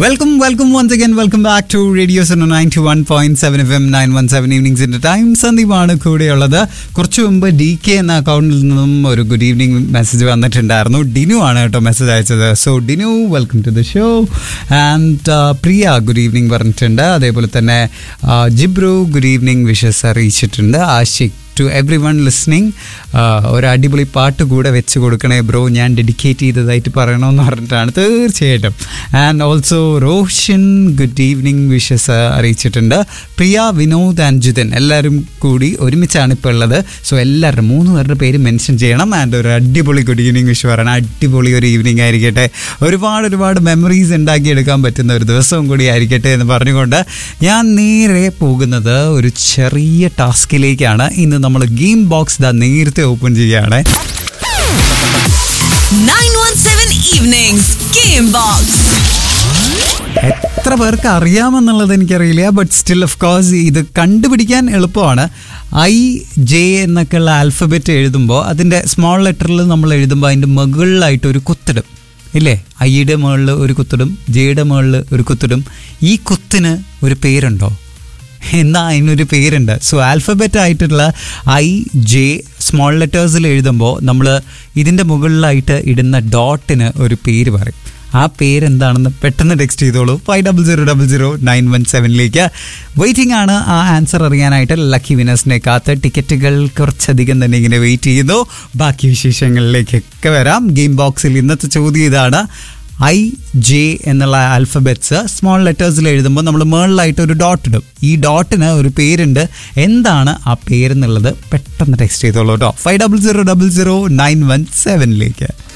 Welcome welcome once again welcome back to radio zone ninety one point seven F M nine one seven ഈവനിങ്സിന്റെ time സന്ദീപാണ് കൂടെയുള്ളത് കുറച്ച് മുമ്പ് D K എന്ന അക്കൗണ്ടിൽ നിന്നും ഒരു ഗുഡ് ഈവനിങ് മെസ്സേജ് വന്നിട്ടുണ്ടായിരുന്നു ഡിനു ആണ് കേട്ടോ മെസ്സേജ് അയച്ചത് so Dinu welcome to the show and Priya good evening പറഞ്ഞിട്ടുണ്ട് അതേപോലെ തന്നെ ആ, ജിബ്രു ഗുഡ് ഈവനിങ് വിഷസ് അറിയിച്ചിട്ടുണ്ട് Ashiq to everyone listening ഒരു അടിപൊളി പാട്ട് കൂടെ വെച്ച് കൊടുക്കണേ ബ്രോ ഞാൻ ഡെഡിക്കേറ്റ് ചെയ്തതായിട്ട് പറയണമെന്ന് പറഞ്ഞിട്ടാണ് തീർച്ചയായിട്ടും and also Roshan good evening wishes അറിയിച്ചിട്ടുണ്ട് പ്രിയ വിനോദ് ആൻഡ് ജിതൻ എല്ലാവരും കൂടി ഒരുമിച്ചാണ് ഇപ്പോൾ ഉള്ളത് സോ എല്ലാവരും മൂന്ന് പേരുടെ പേര് മെൻഷൻ ചെയ്യണം ആൻഡ് ഒരു അടിപൊളി ഗുഡ് ഈവനിങ് വിഷ് പറയണം അടിപൊളി ഒരു ഈവനിങ് ആയിരിക്കട്ടെ ഒരുപാട് ഒരുപാട് മെമ്മറീസ് ഉണ്ടാക്കിയെടുക്കാൻ പറ്റുന്ന ഒരു ദിവസവും കൂടി ആയിരിക്കട്ടെ എന്ന് പറഞ്ഞുകൊണ്ട് ഞാൻ നേരെ പോകുന്നത് ഒരു ചെറിയ ടാസ്കിലേക്കാണ് ഇന്ന് നമ്മൾ ഗെയിം ബോക്സ് ദാ നേരത്തെ ഓപ്പൺ ചെയ്യുകയാണ് 917 Evenings Game Box. എത്ര പേർക്ക് അറിയാമെന്നുള്ളത് എനിക്കറിയില്ല ബട്ട് സ്റ്റിൽ ഓഫ് കോഴ്സ് ഇത് കണ്ടുപിടിക്കാൻ എളുപ്പമാണ് ഐ ജെ എന്നൊക്കെയുള്ള ആൽഫബറ്റ് എഴുതുമ്പോൾ അതിൻ്റെ സ്മോൾ ലെറ്ററിൽ നമ്മൾ എഴുതുമ്പോൾ അതിൻ്റെ മുകളിലായിട്ട് ഒരു കുത്തിടും ഇല്ലേ ഐയുടെ മുകളിൽ ഒരു കുത്തിടും ജെയുടെ മുകളിൽ ഒരു കുത്തിടും ഈ കുത്തിന് ഒരു പേരുണ്ടോ എന്നാ അതിനൊരു പേരുണ്ട് സോ ആൽഫബറ്റ് ആയിട്ടുള്ള ഐ ജെ സ്മോൾ ലെറ്റേഴ്സിൽ എഴുതുമ്പോൾ നമ്മൾ ഇതിൻ്റെ മുകളിലായിട്ട് ഇടുന്ന ഡോട്ടിന് ഒരു പേര് പറയും ആ പേരെന്താണെന്ന് പെട്ടെന്ന് ടെക്സ്റ്റ് ചെയ്തോളൂ five double zero double zero nine one സെവനിലേക്ക് വെയിറ്റിംഗ് ആണ് ആ ആൻസർ അറിയാനായിട്ട് ലക്കി വിനേഴ്സിനെ കാത്ത് ടിക്കറ്റുകൾ കുറച്ചധികം തന്നെ ഇങ്ങനെ വെയിറ്റ് ചെയ്യുന്നു ബാക്കി വിശേഷങ്ങളിലേക്കൊക്കെ വരാം ഗെയിം ബോക്സിൽ ഇന്നത്തെ ചോദ്യം ഇതാണ് ഐ ജെ എന്നുള്ള ആൽഫബറ്റ്സ് സ്മോൾ ലെറ്റേഴ്സിൽ എഴുതുമ്പോൾ നമ്മൾ മേളിലായിട്ട് ഒരു ഡോട്ട് ഇടും ഈ ഡോട്ടിന് ഒരു പേരുണ്ട് എന്താണ് ആ പേരെന്നുള്ളത് പെട്ടെന്ന് ടെക്സ്റ്റ് ചെയ്തോളൂ കേട്ടോ five double zero double zero nine one സെവനിലേക്ക്